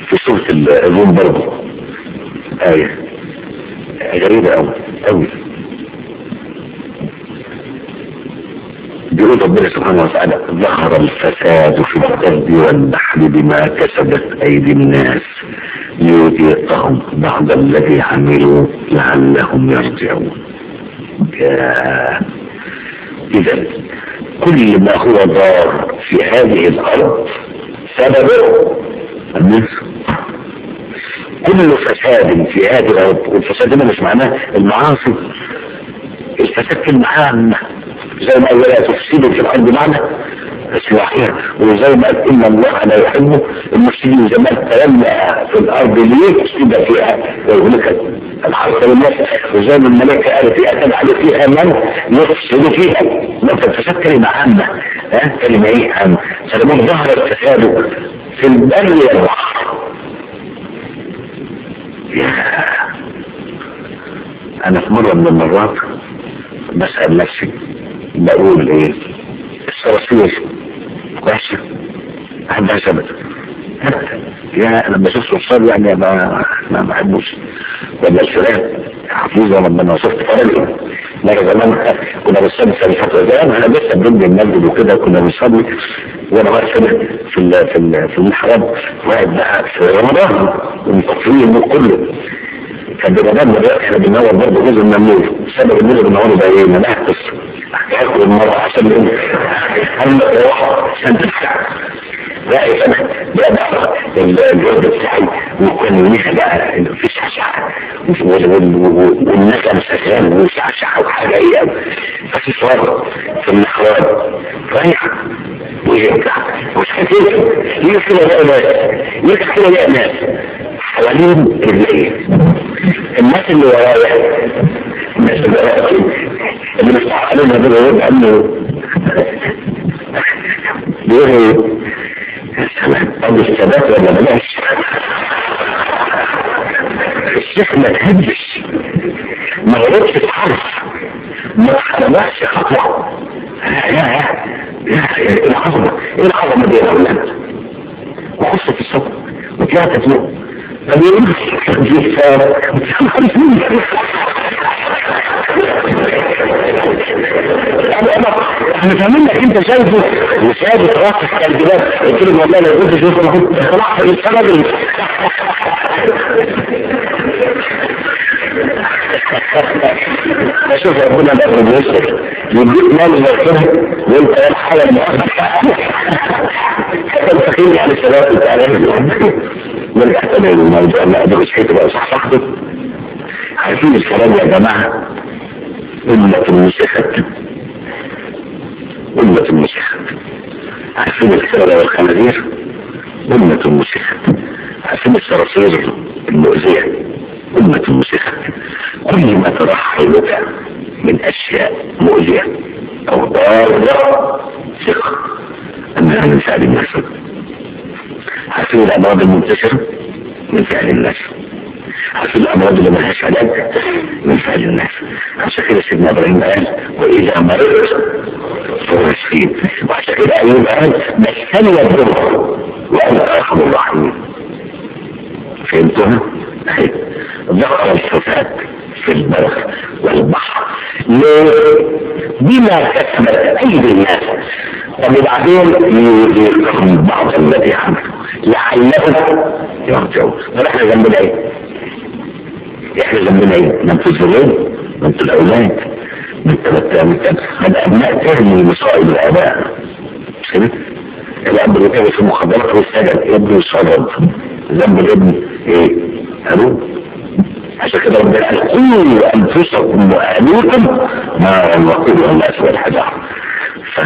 في سورة الروم برضه آية غريبة أوي أوي بيقول ربنا سبحانه وتعالى ظهر الفساد في البر والبحر بما كسبت أيدي الناس ليذيقهم بعض الذي عملوا لعلهم يرجعون إذا كل ما هو ضار في هذه الأرض سببه الناس كل فساد في هذه الأرض والفساد هنا مش معناه المعاصي الفساد كلمة عامة زي ما قال لا تفسدوا في الأرض معنى إصلاحها وزي ما قال إن الله لا يحب المفسدين زي ما تلمع في الأرض ليفسد فيها ويهلك الحرث والناس وزي ما الملائكة قالت يأتد على فيها من يفسد فيها ما الفساد كلمة عامة ها كلمة إيه عامة سلمون ظهر الفساد في البر والبحر أنا في مرة من المرات بسأل نفسي بقول ايه الصراصير وحشة احبها ثبت يا لما شفت صرصار يعني ما ما بحبوش ولا الفئران حفيظة لما وصفت فرقي مرة زمان كنا بنصلي في الفترة زمان انا لسه بنبني المسجد وكده كنا بنصلي وانا واقف هنا في ال في ال في المحراب واقف بقى في رمضان ومطفيين النور كله كان بنادم دلوقتي احنا بننور برضه جزء من النور سبب النور اللي بنوره ده ايه؟ مناقص احكي لكم المرة عشان ايه؟ هل عشان تفتح لا انا بقى الجهد بتاعي وكان ليها بقى في شعشعة والنغم شغال وشعشعة وحاجة ايه بس صار في المحراب رايح ويرجع مش كتير يجي كده بقى ناس يرجع كده بقى ناس حوالين رجليه الناس اللي ورايا الناس اللي ورايا اللي مفتح علينا ده بيقول عنه بيقول يا سلام طب الثبات ولا بلاش الشيخ ما تهدش ما غلطش في حرف ما تحرمش خطوة يا يا يا ايه العظمة ايه العظمة دي يا اولاد وخص في الصبر وطلعت فوق فبيقول احنا فاهمين انك انت شايفه وشايف راسك كالجبال قلت له والله لو كنت شايفه انا كنت طلعت من السبب اشوف ربنا لا بيوصل يديك مال زي وانت يا الحالة المؤخرة كان فخير على الشباب بتاع نرجع تاني للموضوع لا ده مش هتبقى صح صاحبه عارفين الكلام يا جماعة أمة المسيحات أمة المسيحات عارفين الكلام والخنازير أمة المسيحات عارفين الصراصير المؤذية أمة المسيحات كل ما ترحلك من أشياء مؤذية أو ضارة ثقة أنها من فعل الناس عارفين الأمراض المنتشرة من فعل الناس عارفين الأمراض اللي ملهاش علاج من فعل الناس عشان كده سيدنا إبراهيم قال وإذا مرضت فهو يشفين وعشان كده أيوب قال مسني الضر وأنا أرحم الراحمين فهمتها؟ ذكر الفساد في البر والبحر ليه؟ بما كسبت أيدي الناس طب وبعدين يذيقهم بعض الذي عملوا لعلهم يرجعون طب احنا ذنبنا ايه؟ احنا ذنبنا ايه؟ ما انتوا الزوجين ما انتوا الاولاد ما انت الابناء ترمي مصائب الاباء مش كده؟ الاب بيتابع في المخدرات والسجن ابنه صدد ذنب الابن ايه؟ قالوا عشان كده ربنا قال قولوا انفسكم واهليكم نارا وقودها الناس والحجر ف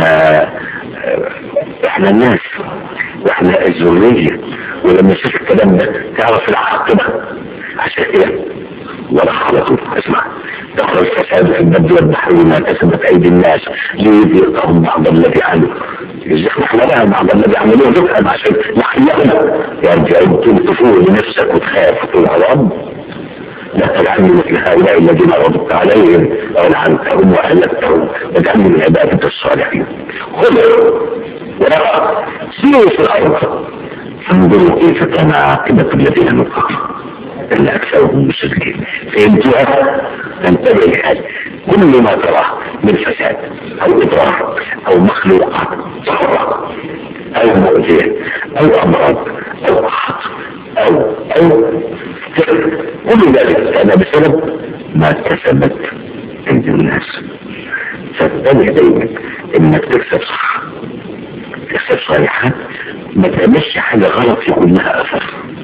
احنا الناس واحنا الذرية ولما نشوف الكلام ده تعرف العاقبة عشان كده ولا حركوا اسمع دخل الفساد في البد والبحر وما كسبت ايدي الناس ليذيقهم بعض الذي عملوا يزيقوا احنا بعض الذي عملوه ذكرا عشان لعلهم يرجعون تلتفوا لنفسك وتخاف وتقول يا رب لا تجعلني مثل هؤلاء الذين غضبت عليهم ولعنتهم واهلكتهم واجعلني من عبادك الصالحين خذوا ولا سيروا في الارض انظروا كيف كان عاقبة الذين من قبل ان اكثرهم مشركين فهمتوها تنتبه لهذا كل ما تراه من فساد او اضرار او مخلوقات ضاره او مؤذية او امراض او قحط او او كل ذلك كان بسبب ما كسبت عند الناس فانتبه دايما انك تكسب صح تكسب صالحات ما تعملش حاجة غلط يكون لها اثر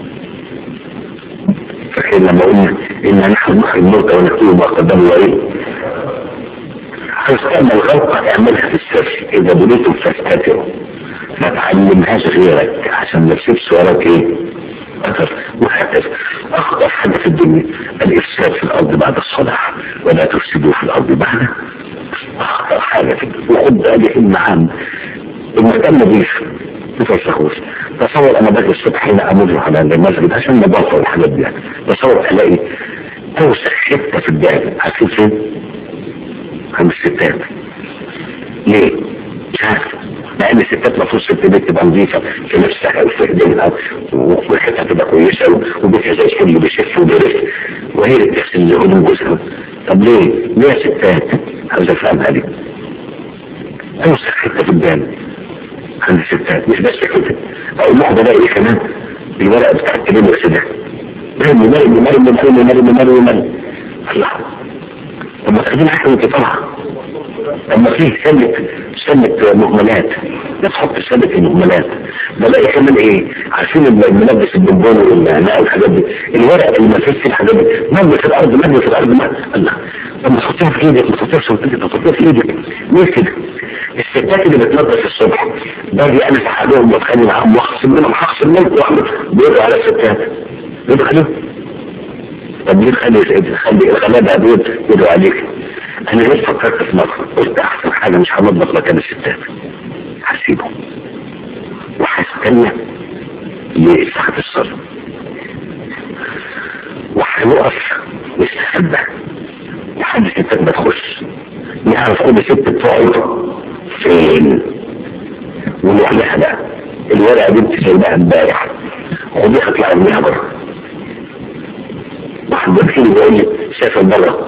فكان لما قلنا ان نحن نخرج الموتى ونكتب ما قدموا وريه عاوز تعمل غلطة اعملها في السر اذا بنيتم فاستتروا ما تعلمهاش غيرك عشان ما تسيبش وراك ايه اثر وهكذا اخطر حاجة في الدنيا الافساد في الارض بعد الصلاح ولا تفسدوا في الارض بعد اخطر حاجة في الدنيا وخد بالك المعام المكان نظيف متوسخوش تصور انا باجي الصبح هنا امر على المسجد عشان نظافه والحاجات دي تصور الاقي اوسخ حته في الدار عارفين فين؟ عند الستات ليه؟ مش عارف لان الستات المفروض ست بيت تبقى نظيفه في نفسها وفي ايديها وريحتها تبقى كويسه وبيتها زي الفل بيشف وبيرف وهي اللي بتغسل هدوم جوزها طب ليه؟ ليه يا ستات؟ عاوز افهمها دي اوسخ حته في الدار عند الستات مش بس كده اقول لكم بلاقي ايه كمان الورقه بتاعت التلميذ ده مرمي مرمي مرمي مرمي مرمي مرمي مرمي الله طب ما تاخدين حاجه وانت طالعه طب ما فيه سنة سنة مهملات لا تحط سنة المهملات بلاقي كمان ايه عارفين الملبس البنبون والنعناع والحاجات دي الورق اللي ما فيش الحاجات دي مرمي في الارض مرمي في الارض مرمي الله طب ما تحطيها في ايدك ما تحطيها في شنطتك ما تحطيها في ايدك ليه كده؟ الستات اللي بتنظف الصبح باجي انا في حالهم واتخانق معاهم واخصم منهم هخصم منكم واحمد بيقولوا على الستات بيقولوا عليهم طب ليه تخلي خلي الغلابه دول يدعوا عليك انا ليه فكرت في مصر قلت احسن حاجه مش هنظف مكان الستات هسيبه وهستنى لساعة الصلاة وهنقف نستخبى لحد الستات ما تخش نعرف كل ست بتقعد فين ونعملها بقى الورقه دي انت سايباها امبارح خديها اطلع ارميها بره واحد بيحكي لي بيقول لي سافر بره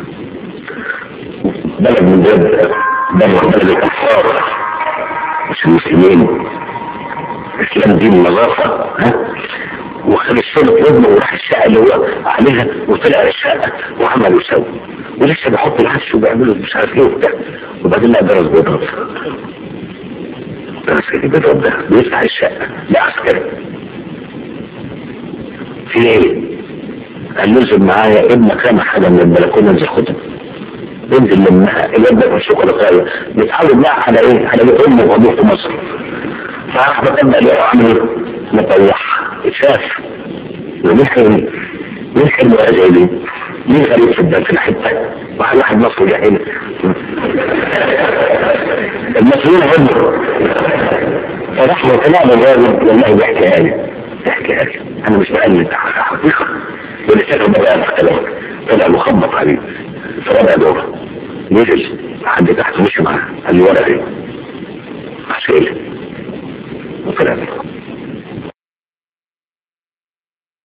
بلد من بلد بره بلد الكفار مش المسلمين الاسلام دين النظافه ها وخد الصوت ودنه وراح الشقه اللي هو عليها وطلع الشقه وعمل وسوى ولسه بيحط العش وبيعمله مش عارف ايه وبتاع وبعدين لا درس بيضرب درس اللي بيضرب ده بيفتح الشقه ده عسكري في ايه؟ قال نزل معايا ابنك رمى حاجه من البلكونه انزل خدها انزل لمها الواد ده الشوكولاته بيتعود معاه على ايه؟ على ايه امه وابوه في مصر فراح بتبدا ليه عامل ايه؟ مطوح اتشاف ومين حلو مين حلو زي دي؟ مين غريب في الدم في الحته؟ واحد واحد مصري جاهل المصريين هم فراح طلع الراجل والله بيحكيها لي بيحكيها لي انا مش بقلد حقيقه ولسانه بقى مختلف طلع مخبط عليه فربع دوره نزل حد تحت مشي معاه قال لي ورقه ايه؟ عشان وطلع منه